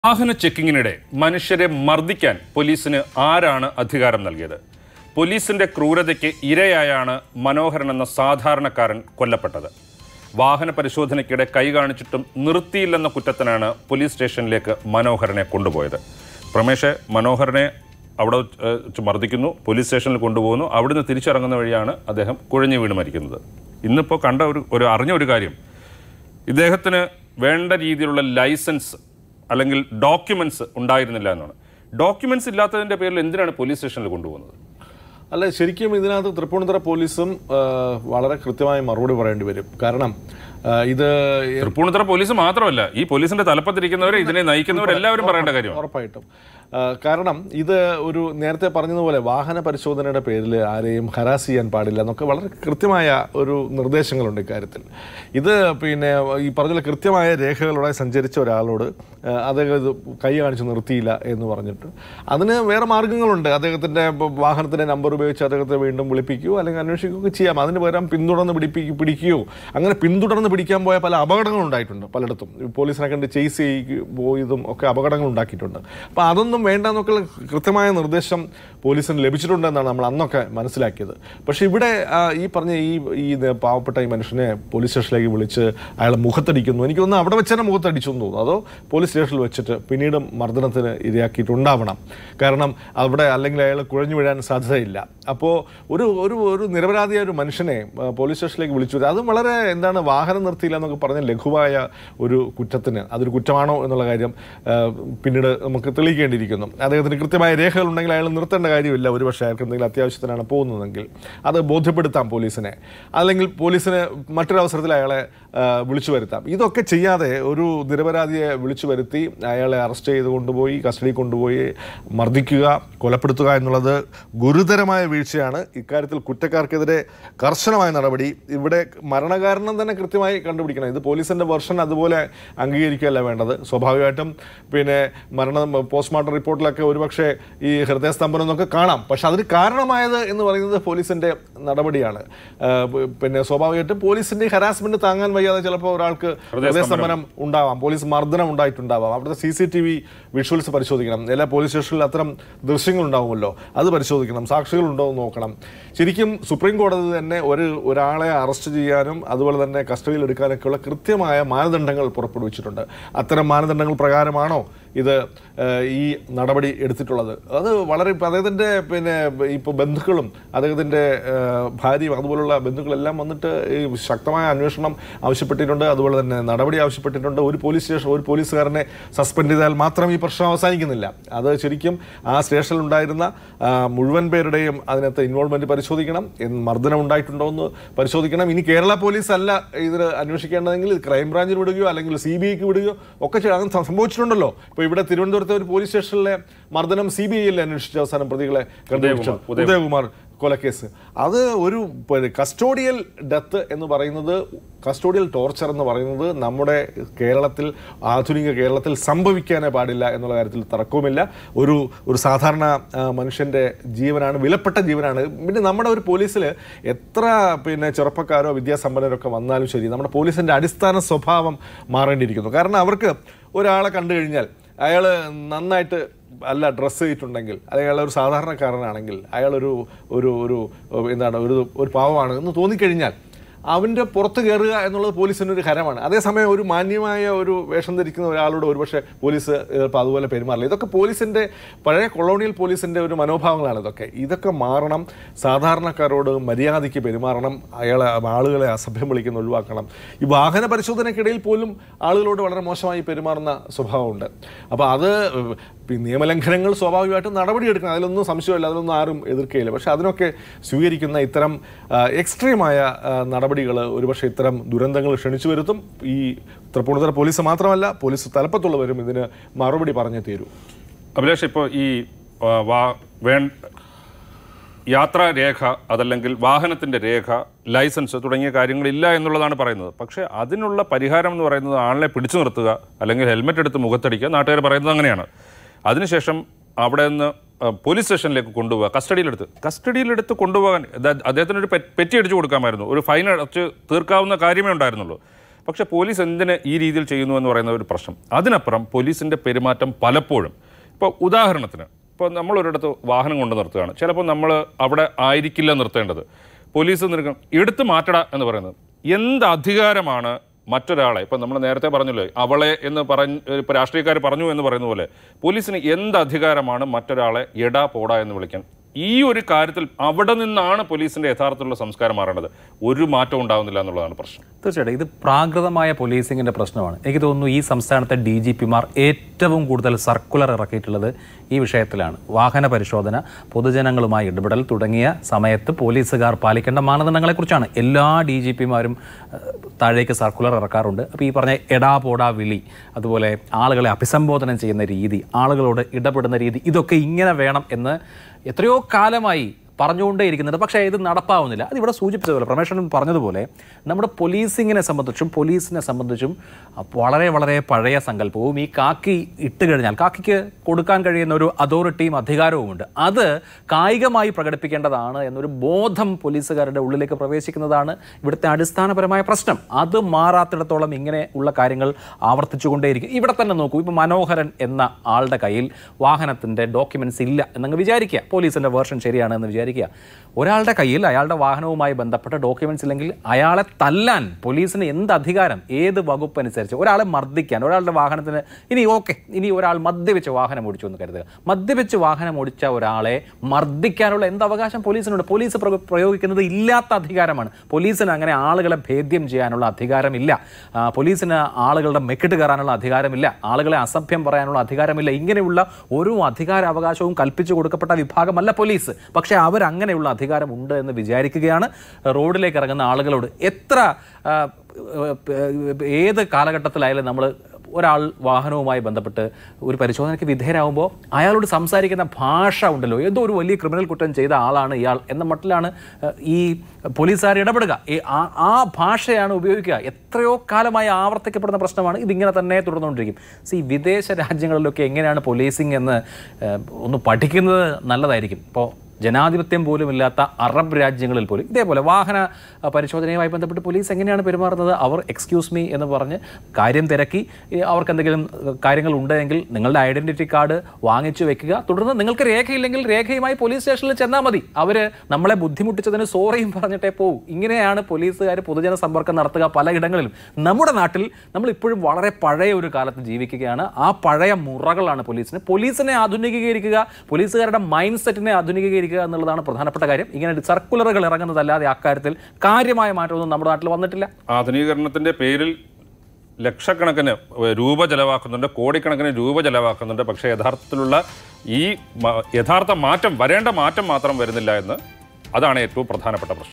വാഹന ചെക്കിങ്ങിനിടെ മനുഷ്യരെ മർദ്ദിക്കാൻ പോലീസിന് ആരാണ് അധികാരം നൽകിയത് പോലീസിന്റെ ക്രൂരതയ്ക്ക് ഇരയായാണ് മനോഹരൻ എന്ന സാധാരണക്കാരൻ കൊല്ലപ്പെട്ടത് വാഹന പരിശോധനയ്ക്കിടെ കൈ കാണിച്ചിട്ടും നിർത്തിയില്ലെന്ന കുറ്റത്തിനാണ് പോലീസ് സ്റ്റേഷനിലേക്ക് മനോഹരനെ കൊണ്ടുപോയത് പ്രമേഷ് മനോഹരനെ അവിടെ ഏഹ്, വെച്ച് മർദ്ദിക്കുന്നു പോലീസ് സ്റ്റേഷനിൽ കൊണ്ടുപോകുന്നു അവിടുന്ന് തിരിച്ചിറങ്ങുന്ന വഴിയാണ് അദ്ദേഹം കുഴഞ്ഞു വീണ് മരിക്കുന്നത് ഇന്നിപ്പോൾ കണ്ട ഒരു ഒരു അറിഞ്ഞ ഒരു കാര്യം ഇദ്ദേഹത്തിന് വേണ്ട രീതിയിലുള്ള ലൈസൻസ് അല്ലെങ്കിൽ ഡോക്യുമെന്റ്സ് ഉണ്ടായിരുന്നില്ല എന്നാണ് ഡോക്യുമെന്റ്സ് ഇല്ലാത്തതിന്റെ പേരിൽ എന്തിനാണ് പോലീസ് സ്റ്റേഷനിൽ കൊണ്ടുപോകുന്നത് അല്ല ശരിക്കും ഇതിനകത്ത് തൃപ്പൂണിത്തുറ പോലീസും ആ, വളരെ കൃത്യമായി മറുപടി പറയേണ്ടി വരും കാരണം ആ, ഇത് തൃപ്പൂണിത്തുറ പോലീസ് മാത്രമല്ല ഈ പോലീസിന്റെ തലപ്പത്തിരിക്കുന്നവരെ ഇതിനെ നയിക്കുന്നവരെല്ലാവരും പറയേണ്ട കാര്യമാണ് ഉറപ്പായിട്ടും ആ, കാരണം ഇത് ഒരു നേരത്തെ പറഞ്ഞതുപോലെ വാഹന പരിശോധനയുടെ പേരിൽ ആരെയും ഹരാസ് ചെയ്യാൻ പാടില്ല എന്നൊക്കെ വളരെ കൃത്യമായ ഒരു നിർദ്ദേശങ്ങളുണ്ട് ഇക്കാര്യത്തിൽ ഇത് പിന്നെ ഈ പറഞ്ഞ കൃത്യമായ രേഖകളോടെ സഞ്ചരിച്ച ഒരാളോട് ആ, അദ്ദേഹം ഇത് കൈ കാണിച്ച് നിർത്തിയില്ല എന്ന് പറഞ്ഞിട്ട് അതിന് വേറെ മാർഗ്ഗങ്ങളുണ്ട് അദ്ദേഹത്തിൻ്റെ വാഹനത്തിൻ്റെ നമ്പർ ഉപയോഗിച്ച് അദ്ദേഹത്തെ വീണ്ടും വിളിപ്പിക്കുകയോ അല്ലെങ്കിൽ അന്വേഷിക്കുകയോ ചെയ്യാം അതിന് പകരം പിന്തുടർന്ന് പിടിപ്പി പിടിക്കുകയോ അങ്ങനെ പിന്തുടർന്ന് പിടിക്കാൻ പോയ പല അപകടങ്ങളും ഉണ്ടായിട്ടുണ്ട് പലയിടത്തും ഈ പോലീസിനെ കണ്ട് ചേസ് ചെയ്ത് പോയതും ഒക്കെ അപകടങ്ങൾ ഉണ്ടാക്കിയിട്ടുണ്ട് അപ്പോൾ അതൊന്നും വേണ്ട എന്നൊക്കെ കൃത്യമായ നിർദ്ദേശം പോലീസിന് ലഭിച്ചിട്ടുണ്ടെന്നാണ് നമ്മൾ അന്നൊക്കെ മനസ്സിലാക്കിയത് പക്ഷേ ഇവിടെ ആ, ഈ പറഞ്ഞ ഈ ഈ ഇത് പാവപ്പെട്ട ഈ മനുഷ്യനെ പോലീസ് സ്റ്റേഷനിലേക്ക് വിളിച്ച് അയാളെ മുഖത്തടിക്കുന്നു എനിക്ക് തോന്നുന്നു അവിടെ വെച്ച് തന്നെ മുഖത്തടിച്ചു എന്ന് തോന്നുന്നു അതോ പോലീസ് സ്റ്റേഷനിൽ വെച്ചിട്ട് പിന്നീട് മർദ്ദനത്തിന് ഇരയാക്കിയിട്ടുണ്ടാവണം കാരണം അവിടെ അല്ലെങ്കിൽ അയാൾ കുഴഞ്ഞു വീഴാൻ സാധ്യതയില്ല അപ്പോൾ ഒരു ഒരു ഒരു നിരപരാധിയായ ഒരു മനുഷ്യനെ ആ, പോലീസ് സ്റ്റേഷനിലേക്ക് വിളിച്ചു വരുത്തി. അതും വളരെ എന്താണ് വാഹനം നിർത്തിയില്ല എന്നൊക്കെ പറഞ്ഞ ലഘുവായ ഒരു കുറ്റത്തിന് അതൊരു കുറ്റമാണോ എന്നുള്ള കാര്യം ആ, പിന്നീട് നമുക്ക് തെളിയിക്കേണ്ടിയിരിക്കുന്നു അദ്ദേഹത്തിന് കൃത്യമായ രേഖകൾ ഉണ്ടെങ്കിൽ അയാൾ നിർത്തേണ്ട കാര്യമില്ല ഒരുപക്ഷെ അയാൾക്ക് എന്തെങ്കിലും അത്യാവശ്യത്തിനാണ് പോകുന്നതെങ്കിൽ അത് ബോധ്യപ്പെടുത്താം പോലീസിനെ അല്ലെങ്കിൽ പോലീസിന് മറ്റൊരു അവസരത്തിൽ അയാളെ ആ, വിളിച്ചു വരുത്താം ഇതൊക്കെ ചെയ്യാതെ ഒരു നിരപരാധിയെ വിളിച്ചു വരുത്തി അയാളെ അറസ്റ്റ് ചെയ്ത് കൊണ്ടുപോയി കസ്റ്റഡി കൊണ്ടുപോയി മർദ്ദിക്കുക കൊലപ്പെടുത്തുക എന്നുള്ളത് ഗുരുതരമായ വീഴ്ചയാണ് ഇക്കാര്യത്തിൽ കുറ്റക്കാർക്കെതിരെ കർശനമായ നടപടി ഇവിടെ മരണകാരണം തന്നെ കൃത്യമായി കണ്ടുപിടിക്കണം ഇത് പോലീസിന്റെ വെർഷൻ അതുപോലെ അംഗീകരിക്കുകയല്ല വേണ്ടത് സ്വാഭാവികമായിട്ടും പിന്നെ മരണം പോസ്റ്റ്മോർട്ടം റിപ്പോർട്ടിലൊക്കെ ഒരുപക്ഷെ ഈ ഹൃദയസ്തംഭനം എന്നൊക്കെ കാണാം പക്ഷെ അതിന് കാരണമായത് എന്ന് പറയുന്നത് പോലീസിന്റെ നടപടിയാണ് ആ, പ് പിന്നെ സ്വാഭാവികമായിട്ടും പോലീസിന്റെ ഹരാസ്മെന്റ് താങ്ങാൻ വയ്യാതെ ചിലപ്പോൾ ഒരാൾക്ക് ഹൃദയസ്തംഭനം ഉണ്ടാവാം പോലീസ് മർദ്ദനം ഉണ്ടായിട്ടുണ്ടാവാം അവിടുത്തെ C C T V visuals പരിശോധിക്കണം എല്ലാ പോലീസ് സ്റ്റേഷനിൽ അത്തരം ദൃശ്യങ്ങൾ ഉണ്ടാവുമല്ലോ അത് പരിശോധിക്കണം സാക്ഷികൾ ഉണ്ടോ എന്ന് നോക്കണം ശരിക്കും സുപ്രീം കോടതി തന്നെ ഒരു ഒരാളെ അറസ്റ്റ് ചെയ്യാനും അതുപോലെ തന്നെ കസ്റ്റഡിയിൽ എടുക്കാനൊക്കെയുള്ള കൃത്യമായ മാനദണ്ഡങ്ങൾ പുറപ്പെടുവിച്ചിട്ടുണ്ട് അത്തരം മാനദണ്ഡങ്ങൾ പ്രകാരമാണോ ഇത് ഏഹ്, ഈ നടപടി എടുത്തിട്ടുള്ളത് അത് വളരെ ഇപ്പം അദ്ദേഹത്തിൻ്റെ പിന്നെ ഇപ്പോൾ ബന്ധുക്കളും അദ്ദേഹത്തിൻ്റെ ഏഹ്, ഭാര്യയും അതുപോലുള്ള ബന്ധുക്കളെല്ലാം വന്നിട്ട് ഈ ശക്തമായ അന്വേഷണം ആവശ്യപ്പെട്ടിട്ടുണ്ട് അതുപോലെ തന്നെ നടപടി ആവശ്യപ്പെട്ടിട്ടുണ്ട് ഒരു പോലീസ് സ്റ്റേഷൻ ഒരു പോലീസുകാരനെ സസ്പെൻഡ് ചെയ്താൽ മാത്രം ഈ പ്രശ്നം അവസാനിക്കുന്നില്ല അത് ശരിക്കും ആ സ്റ്റേഷനിൽ ഉണ്ടായിരുന്ന ആ, മുഴുവൻ പേരുടെയും അതിനകത്ത് ഇൻവോൾവ്മെന്റ് പരിശോധിക്കണം എന്ന് മർദ്ദനം ഉണ്ടായിട്ടുണ്ടോ എന്ന് പരിശോധിക്കണം ഇനി കേരള പോലീസ് അല്ല ഇതിന് അന്വേഷിക്കേണ്ടതെങ്കിൽ ക്രൈംബ്രാഞ്ചിന് വിടുകയോ അല്ലെങ്കിൽ സി ബി ഐക്ക് വിടുകയോ ഒക്കെ ചെയ്യണം അങ്ങനെ സം- സംഭവിച്ചിട്ടുണ്ടല്ലോ ഇപ്പോൾ ഇവിടെ തിരുവനന്തപുരത്തെ ഒരു പോലീസ് സ്റ്റേഷനിലെ മർദ്ദനം സി ബി ഐയിൽ അന്വേഷിച്ച അവസാനം പ്രതികളെ കണ്ടുപിടിച്ചു ഉദയകുമാർ. ഉദയകുമാർ കൊലക്കേസ് അത് ഒരു കസ്റ്റോഡിയൽ ഡെത്ത് എന്ന് പറയുന്നത് കസ്റ്റോഡിയൽ ടോർച്ചർ എന്ന് പറയുന്നത് നമ്മുടെ കേരളത്തിൽ ആധുനിക കേരളത്തിൽ സംഭവിക്കാനേ പാടില്ല എന്നുള്ള കാര്യത്തിൽ തർക്കവുമില്ല ഒരു ഒരു സാധാരണ ആ, മനുഷ്യന്റെ ജീവനാണ് വിലപ്പെട്ട ജീവനാണ് പിന്നെ നമ്മുടെ ഒരു പോലീസിൽ എത്ര പിന്നെ ചെറുപ്പക്കാരോ വിദ്യാസമ്പന്നരോ ഒക്കെ വന്നാലും ശരി നമ്മുടെ പോലീസിന്റെ അടിസ്ഥാന സ്വഭാവം മാറേണ്ടിയിരിക്കുന്നു കാരണം അവർക്ക് ഒരാളെ കണ്ടു കഴിഞ്ഞാൽ അയാൾ നന്നായിട്ട് അല്ല ഡ്രസ്സ് ചെയ്തിട്ടുണ്ടെങ്കിൽ അല്ലെങ്കിൽ അയാൾ ഒരു സാധാരണക്കാരനാണെങ്കിൽ അയാളൊരു ഒരു ഒരു എന്താണ് ഒരു ഒരു പാവമാണ് എന്ന് തോന്നിക്കഴിഞ്ഞാൽ അവൻ്റെ പുറത്ത് കയറുക എന്നുള്ളത് പോലീസിന് ഒരു ഹരമാണ് അതേസമയം ഒരു മാന്യമായ ഒരു വേഷം ധരിക്കുന്ന ഒരാളോട് ഒരുപക്ഷെ പോലീസ് ചിലപ്പോൾ അതുപോലെ പെരുമാറില്ല ഇതൊക്കെ പോലീസിൻ്റെ പഴയ കൊളോണിയൽ പോലീസിൻ്റെ ഒരു മനോഭാവങ്ങളാണ് ഇതൊക്കെ ഇതൊക്കെ മാറണം സാധാരണക്കാരോട് മര്യാദയ്ക്ക് പെരുമാറണം അയാളെ ആളുകളെ അസഭ്യം വിളിക്കുന്ന ഒഴിവാക്കണം ഈ വാഹന പരിശോധനയ്ക്കിടയിൽ പോലും ആളുകളോട് വളരെ മോശമായി പെരുമാറുന്ന സ്വഭാവമുണ്ട് അപ്പോൾ അത് ഈ നിയമലംഘനങ്ങൾ സ്വാഭാവികമായിട്ടും നടപടിയെടുക്കണം അതിലൊന്നും സംശയമില്ല അതിലൊന്നും ആരും എതിർക്കുകയില്ല പക്ഷെ അതിനൊക്കെ സ്വീകരിക്കുന്ന ഇത്തരം എക്സ്ട്രീമായ നടപടികൾ ഒരുപക്ഷെ ഇത്തരം ദുരന്തങ്ങൾ ക്ഷണിച്ചു വരുത്തും ഈ തൃപ്പൂണിത്തുറ പോലീസ് മാത്രമല്ല പോലീസ് തലപ്പത്തുള്ളവരും ഇതിന് മറുപടി പറഞ്ഞേ തീരൂ അഭിലാഷ് ഇപ്പോൾ ഈ ആ, വാ വേ യാത്രാ രേഖ അതല്ലെങ്കിൽ വാഹനത്തിന്റെ രേഖ ലൈസൻസ് തുടങ്ങിയ കാര്യങ്ങളില്ല എന്നുള്ളതാണ് പറയുന്നത് പക്ഷേ അതിനുള്ള പരിഹാരം എന്ന് പറയുന്നത് ആളിനെ പിടിച്ചു നിർത്തുക അല്ലെങ്കിൽ ഹെൽമെറ്റ് എടുത്ത് മുഖത്തടിക്കുക നാട്ടുകാർ പറയുന്നത് അങ്ങനെയാണ് അതിനുശേഷം അവിടെ നിന്ന് ആ, പോലീസ് സ്റ്റേഷനിലേക്ക് കൊണ്ടുപോകുക കസ്റ്റഡിയിലെടുത്ത് കസ്റ്റഡിയിലെടുത്ത് കൊണ്ടുപോകാൻ ഇത് അദ്ദേഹത്തിന് ഒരു പെറ്റി അടിച്ചു കൊടുക്കാമായിരുന്നു ഒരു ഫൈൻ അടച്ച് തീർക്കാവുന്ന കാര്യമേ ഉണ്ടായിരുന്നുള്ളൂ പക്ഷേ പോലീസ് എന്തിന് ഈ രീതിയിൽ ചെയ്യുന്നു എന്ന് പറയുന്ന ഒരു പ്രശ്നം അതിനപ്പുറം പോലീസിൻ്റെ പെരുമാറ്റം പലപ്പോഴും ഇപ്പോൾ ഉദാഹരണത്തിന് ഇപ്പോൾ നമ്മൾ ഒരിടത്ത് വാഹനം കൊണ്ട് നിർത്തുകയാണ് ചിലപ്പോൾ നമ്മൾ അവിടെ ആയിരിക്കില്ല നിർത്തേണ്ടത് പോലീസ് നിൽക്കണം എടുത്തു മാറ്റടാ എന്ന് പറയുന്നത് എന്ത് അധികാരമാണ് മറ്റൊരാളെ ഇപ്പം നമ്മൾ നേരത്തെ പറഞ്ഞല്ലോ അവളെ എന്ന് പറഞ്ഞ് ഇപ്പോൾ രാഷ്ട്രീയക്കാർ പറഞ്ഞു എന്ന് പറയുന്ന പോലെ പോലീസിന് എന്ത് അധികാരമാണ് മറ്റൊരാളെ എടാ പോടാ എന്ന് വിളിക്കാൻ ഈ ഒരു കാര്യത്തിൽ അവിടെ നിന്നാണ് പോലീസിന്റെ യഥാർത്ഥത്തിലുള്ള സംസ്കാരം മാറേണ്ടത് ഒരു മാറ്റവും ഉണ്ടാകുന്നില്ല എന്നുള്ളതാണ് പ്രശ്നം തീർച്ചയായിട്ടും ഇത് പ്രാകൃതമായ പോലീസിങ്ങിന്റെ പ്രശ്നമാണ് എനിക്ക് തോന്നുന്നു ഈ സംസ്ഥാനത്തെ ഡി ജി പിമാർ ഏറ്റവും കൂടുതൽ സർക്കുലർ ഇറക്കിയിട്ടുള്ളത് ഈ വിഷയത്തിലാണ് വാഹന പരിശോധന പൊതുജനങ്ങളുമായി ഇടപെടൽ തുടങ്ങിയ സമയത്ത് പോലീസുകാർ പാലിക്കേണ്ട മാനദണ്ഡങ്ങളെക്കുറിച്ചാണ് എല്ലാ ഡി ജി പിമാരും താഴേക്ക് സർക്കുലർ ഇറക്കാറുണ്ട് അപ്പോൾ ഈ പറഞ്ഞ എടാ പോടാ വിളി അതുപോലെ ആളുകളെ അഭിസംബോധന ചെയ്യുന്ന രീതി ആളുകളോട് ഇടപെടുന്ന രീതി ഇതൊക്കെ ഇങ്ങനെ വേണം എന്ന് എത്രയോ കാലമായി പറഞ്ഞുകൊണ്ടേയിരിക്കുന്നുണ്ട് പക്ഷേ ഇത് നടപ്പാവുന്നില്ല അത് ഇവിടെ സൂചിപ്പിച്ചതുപോലെ പ്രമേഷൻ പറഞ്ഞതുപോലെ നമ്മുടെ പോലീസിങ്ങിനെ സംബന്ധിച്ചും പോലീസിനെ സംബന്ധിച്ചും വളരെ വളരെ പഴയ സങ്കല്പവും ഈ കാക്കി ഇട്ട് കഴിഞ്ഞാൽ കാക്കിക്ക് കൊടുക്കാൻ കഴിയുന്ന ഒരു അതോറിറ്റിയും അധികാരവുമുണ്ട് അത് കായികമായി പ്രകടിപ്പിക്കേണ്ടതാണ് എന്നൊരു ബോധം പോലീസുകാരുടെ ഉള്ളിലേക്ക് പ്രവേശിക്കുന്നതാണ് ഇവിടുത്തെ അടിസ്ഥാനപരമായ പ്രശ്നം അത് മാറാത്തിടത്തോളം ഇങ്ങനെ ഉള്ള കാര്യങ്ങൾ ആവർത്തിച്ചുകൊണ്ടേയിരിക്കും ഇവിടെ തന്നെ നോക്കൂ ഇപ്പോൾ മനോഹരൻ എന്ന ആളുടെ കയ്യിൽ വാഹനത്തിൻ്റെ ഡോക്യുമെൻറ്റ്സ് ഇല്ല എന്നങ്ങ് വിചാരിക്കുക പോലീസിൻ്റെ വേർഷൻ ശരിയാണ് എന്ന് വിചാരിക്കുക ഒരാളുടെ കയ്യിൽ അയാളുടെ വാഹനവുമായി ബന്ധപ്പെട്ട ഡോക്യുമെൻറ്റ്സ് ഇല്ലെങ്കിൽ അയാളെ തല്ലാൻ പോലീസിന് എന്ത് അധികാരം ഏത് വകുപ്പ് അനുസരിച്ച് ഒരാളെ മർദ്ദിക്കാൻ ഒരാളുടെ വാഹനത്തിന് ഇനി ഓക്കെ ഇനി ഒരാൾ മദ്യപിച്ച് വാഹനം ഓടിച്ചു എന്ന് കരുതുക മദ്യപിച്ച് വാഹനം ഓടിച്ച ഒരാളെ മർദ്ദിക്കാനുള്ള എന്ത് അവകാശം പോലീസിനുണ്ട് പോലീസ് പ്രയോ- പ്രയോഗിക്കുന്നത് ഇല്ലാത്ത അധികാരമാണ് പോലീസിന് അങ്ങനെ ആളുകളെ ഭേദ്യം ചെയ്യാനുള്ള അധികാരമില്ല ആ, പോലീസിന് ആളുകളുടെ മെക്കിട്ട് കയറാനുള്ള അധികാരമില്ല ആളുകളെ അസഭ്യം പറയാനുള്ള അധികാരമില്ല ഇങ്ങനെയുള്ള ഒരു അധികാര അവകാശവും കൽപ്പിച്ചു കൊടുക്കപ്പെട്ട വിഭാഗമല്ല പോലീസ് പക്ഷേ അവരങ്ങനെയുള്ള അധികാരമുണ്ട് എന്ന് വിചാരിക്കുകയാണ് റോഡിലേക്ക് ഇറങ്ങുന്ന ആളുകളോട് എത്ര ആ, ഏത് കാലഘട്ടത്തിലായാലും നമ്മൾ ഒരാൾ വാഹനവുമായി ബന്ധപ്പെട്ട് ഒരു പരിശോധനയ്ക്ക് വിധേയരാകുമ്പോൾ അയാളോട് സംസാരിക്കുന്ന ഭാഷ ഉണ്ടല്ലോ ഏതോ ഒരു വലിയ ക്രിമിനൽ കുറ്റം ചെയ്ത ആളാണ് ഇയാൾ എന്ന മട്ടിലാണ് ഏഹ്, ഈ പോലീസുകാർ ഇടപെടുക ഈ ആ ആ ഭാഷയാണ് ഉപയോഗിക്കുക എത്രയോ കാലമായി ആവർത്തിക്കപ്പെടുന്ന പ്രശ്നമാണ് ഇതിങ്ങനെ തന്നെ തുടർന്നുകൊണ്ടിരിക്കും സി വിദേശ രാജ്യങ്ങളിലൊക്കെ എങ്ങനെയാണ് പോലീസിങ് എന്ന് ഏഹ്, ഒന്ന് പഠിക്കുന്നത് നല്ലതായിരിക്കും ഇപ്പോൾ ജനാധിപത്യം പോലും ഇല്ലാത്ത അറബ് രാജ്യങ്ങളിൽ പോലും ഇതേപോലെ വാഹന അഹ്, പരിശോധനയുമായി ബന്ധപ്പെട്ട് പോലീസ് എങ്ങനെയാണ് പെരുമാറുന്നത് അവർ എക്സ്ക്യൂസ് മീ എന്ന് പറഞ്ഞ് കാര്യം തിരക്കി ഈ അവർക്ക് എന്തെങ്കിലും അഹ്, കാര്യങ്ങൾ ഉണ്ടെങ്കിൽ നിങ്ങളുടെ ഐഡന്റിറ്റി കാർഡ് വാങ്ങിച്ചു വെക്കുക തുടർന്ന് നിങ്ങൾക്ക് രേഖയില്ലെങ്കിൽ രേഖയുമായി പോലീസ് സ്റ്റേഷനിൽ ചെന്നാൽ മതി അവർ നമ്മളെ ബുദ്ധിമുട്ടിച്ചതിന് സോറിയും പറഞ്ഞിട്ടേ പോകൂ ഇങ്ങനെയാണ് പോലീസുകാർ പൊതുജന സമ്പർക്കം നടത്തുക പലയിടങ്ങളിലും നമ്മുടെ നാട്ടിൽ നമ്മൾ ഇപ്പോഴും വളരെ പഴയ ഒരു കാലത്ത് ജീവിക്കുകയാണ് ആ പഴയ മുറകളാണ് പോലീസിന് പോലീസിനെ ആധുനികീകരിക്കുക പോലീസുകാരുടെ മൈൻഡ് സെറ്റിനെ ആധുനികീകരിക്കുക എന്നുള്ളതാണ് പ്രധാനപ്പെട്ട കാര്യം ഇങ്ങനെ സർക്കുലറുകൾ ഇറങ്ങുന്നതല്ലാതെ അക്കാര്യത്തിൽ കാര്യമായ മാറ്റമൊന്നും നമ്മുടെ നാട്ടിൽ വന്നിട്ടില്ല ആധുനീകരണത്തിന്റെ പേരിൽ ലക്ഷക്കണക്കിന് രൂപ ചെലവാക്കുന്നുണ്ട് കോടിക്കണക്കിന് രൂപ ചെലവാക്കുന്നുണ്ട് പക്ഷേ യഥാർത്ഥത്തിലുള്ള ഈ മ- യഥാർത്ഥ മാറ്റം വരേണ്ട മാറ്റം മാത്രം വരുന്നില്ല എന്ന് അതാണ് ഏറ്റവും പ്രധാനപ്പെട്ട പ്രശ്നം